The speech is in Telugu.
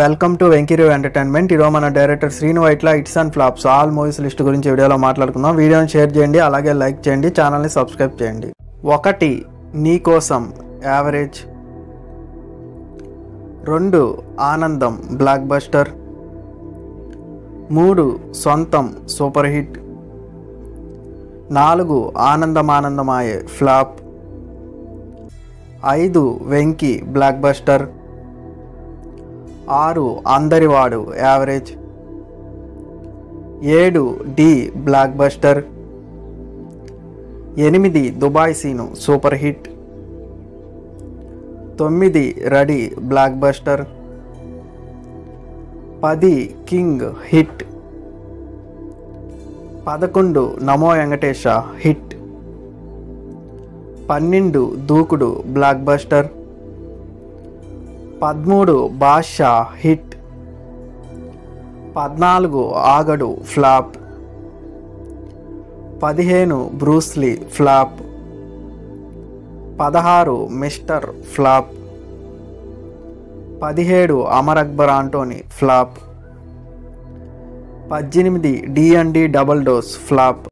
వెల్కమ్ టు వెంకీరు ఎంటర్టైన్మెంట్ ఈరోజు మన director Srinu Vaitla hits and flops all movies list గురించి వీడియోలో మాట్లాడుకుందాం వీడియోని షేర్ చేయండి అలాగే లైక్ చేయండి ఛానల్ని సబ్స్క్రైబ్ చేయండి ఒకటి నీ కోసం యావరేజ్ రెండు ఆనందం బ్లాక్ బస్టర్ మూడు సొంతం సూపర్ హిట్ నాలుగు ఆనందం ఆనందమాయే ఫ్లాప్ ఐదు వెంకీ బ్లాక్ బస్టర్ ఆరు అందరివాడు యావరేజ్ ఏడు డి బ్లాక్ బస్టర్ ఎనిమిది దుబాయ్ సీను సూపర్ హిట్ తొమ్మిది రెడీ బ్లాక్ బస్టర్ పది కింగ్ హిట్ పదకొండు నమో వెంకటేశ హిట్ పన్నెండు దూకుడు బ్లాక్ బస్టర్ పదమూడు బాషా హిట్ పద్నాలుగు ఆగడు ఫ్లాప్ పదిహేను బ్రూస్లీ ఫ్లాప్ పదహారు మిస్టర్ ఫ్లాప్ పదిహేడు అమర్ అక్బర్ ఆంటోనీ ఫ్లాప్ పద్దెనిమిది D and D double dose flop